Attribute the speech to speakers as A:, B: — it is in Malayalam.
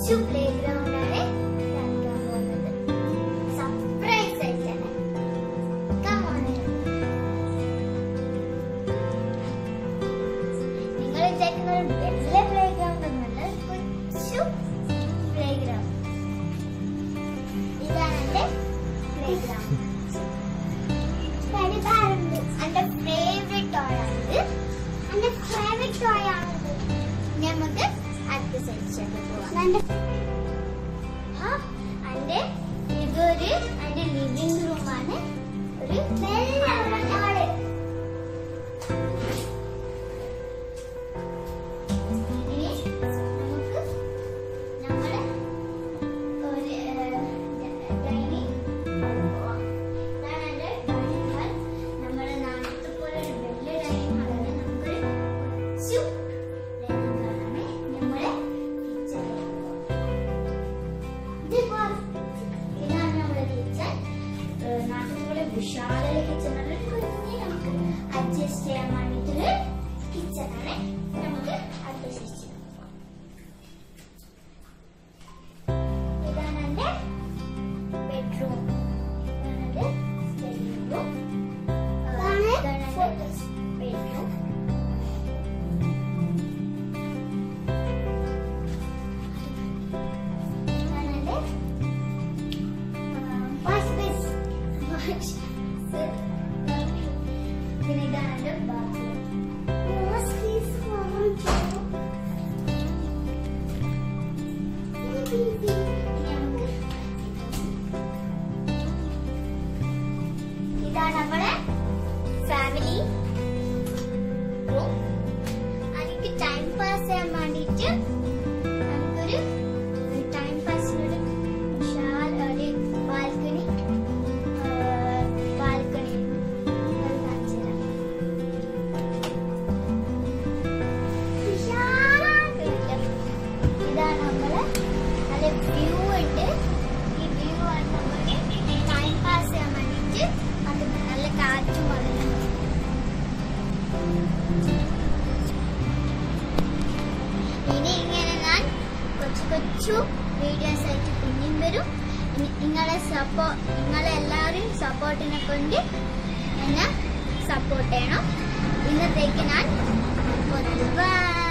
A: കൊച്ചു പ്ലേ ഗ്രൗണ്ടാണ് കാണിക്കാൻ പോകുന്നത് സർപ്രൈസ് ആയിട്ടാണ് Come on. നിങ്ങൾ വിചാരിക്കുന്ന ഒരു വലിയ പ്ലേ ഗ്രൗണ്ട് ഒന്നുമല്ല ഒരു കൊച്ചു പ്ലേ ഗ്രൗണ്ട് ഇതാണ് എന്റെ പ്ലേ ഗ്രൗണ്ട് എന്റെ ഫേവറേറ്റ് ടോയ് ആണിത് എന്റെ ഫേവറേറ്റ് ടോയ് ആണിത് നമുക്ക് അടുത്ത സെക്ഷനിൽ പോവാം ആ, എന്റെ ഇതൊരു എന്റെ ലിവിംഗ് റൂമാണ് ഒരു ആള് ഇനി നമുക്ക് നമ്മുടെ ഒരു ഡൈനിങ് പോവാം ഇതാണ് എന്റെ ഡൈനിങ് ഹാൾ നമ്മുടെ നാട്ടിലത്തെ പോലെ ഒരു വലിയ ഡൈനിങ് ഹാളാണ് നമുക്കൊരു കൊച്ചു ഡൈനിങ് ഹാളാണ് നമ്മുടെ കിച്ചൺ ഇതാണ് നമ്മുടെ കിച്ചൺ നാട്ടിലത്തെ പോലെ വിശാല കിച്ചണാണ് കുഞ്ഞി നമുക്ക് അഡ്ജസ്റ്റ് ചെയ്യാൻ വേണ്ടിയിട്ടൊരു കിച്ചണാണ് നമുക്ക് അഡ്ജസ്റ്റ് ചെയ്യാം ഇതാണ് എന്റെ ബെഡ്റൂം ഇതാണ് എന്റെ സ്റ്റഡി റൂം ഇതാണ് എന്റെ ബെഡ്റൂം ഇതാണ് എന്റെ വാഷ് ബേസ് വാഷ് പിന്നെ ഇതാണ് എന്റെ ബാത്റൂം ഇതാണ് നമ്മുടെ ഫാമിലി റൂം എനിക്ക് ടൈം പാസ് ചെയ്യാൻ വേണ്ടിയിട്ട് നമുക്കൊരു ടൈം പാസിനൊരു വിശാല ഒരു ബാൽക്കണി ബാൽക്കണി കാണിച്ചു തരാം വിശാലായിട്ടുണ്ട്. ഇതാണ് നമ്മള് നല്ല വ്യൂ ഉണ്ട് ഈ വ്യൂ ആണ് നമുക്ക് ടൈം പാസ് ചെയ്യാൻ വേണ്ടിയിട്ട് അത് നല്ല കാറ്റും വളരെ ഇനി ഇങ്ങനെ ഞാൻ കൊച്ചു കൊച്ചു വീഡിയോസ് ആയിട്ട് പിന്നെയും വരും ഇനി നിങ്ങളെ സപ്പോ നിങ്ങളെല്ലാവരും സപ്പോർട്ടിനെ കൊണ്ട് എന്നെ സപ്പോർട്ട് ചെയ്യണം ഇന്നത്തേക്ക് ഞാൻ ബൈ